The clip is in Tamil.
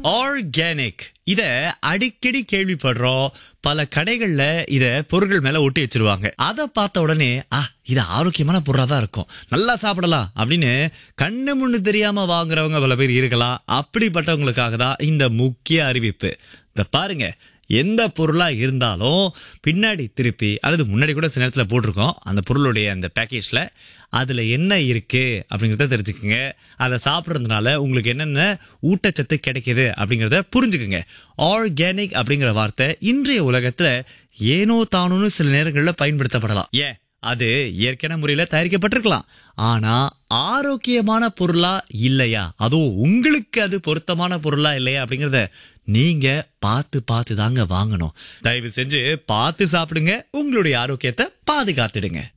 ஆர்கானிக் இத அடிக்கடி கேள்விப்படுறோம் பல கடைகள்ல இத பொருட்கள் மேல ஒட்டி வச்சிருவாங்க அத பார்த்த உடனே ஆ இது ஆரோக்கியமான பொருளா தான் இருக்கும் நல்லா சாப்பிடலாம் அப்படின்னு கண்ணு முன்னு தெரியாம வாங்குறவங்க பல பேர் இருக்கலாம் அப்படிப்பட்டவங்களுக்காக தான் இந்த முக்கிய அறிவிப்பு இந்த பாருங்க எந்த பொருளா இருந்தாலும் பின்னாடி திருப்பி அல்லது முன்னாடி கூட சில நேரத்தில் போட்டிருக்கோம் அந்த பொருளுடைய அந்த பேக்கேஜ்ல அதுல என்ன இருக்கு அப்படிங்கறத தெரிஞ்சுக்குங்க அதை சாப்பிட்றதுனால உங்களுக்கு என்னென்ன ஊட்டச்சத்து கிடைக்குது அப்படிங்கறத புரிஞ்சுக்குங்க ஆர்கானிக் அப்படிங்கிற வார்த்தை இன்றைய உலகத்துல ஏனோ தானோன்னு சில நேரங்களில் பயன்படுத்தப்படலாம் ஏன் அது இயற்கையான முறையில தயாரிக்கப்பட்டிருக்கலாம் ஆனா ஆரோக்கியமான பொருளா இல்லையா அதுவும் உங்களுக்கு அது பொருத்தமான பொருளா இல்லையா அப்படிங்கறத நீங்க பார்த்து பார்த்து தாங்க வாங்கணும் தயவு செஞ்சு பார்த்து சாப்பிடுங்க உங்களுடைய ஆரோக்கியத்தை பாதுகாத்துடுங்க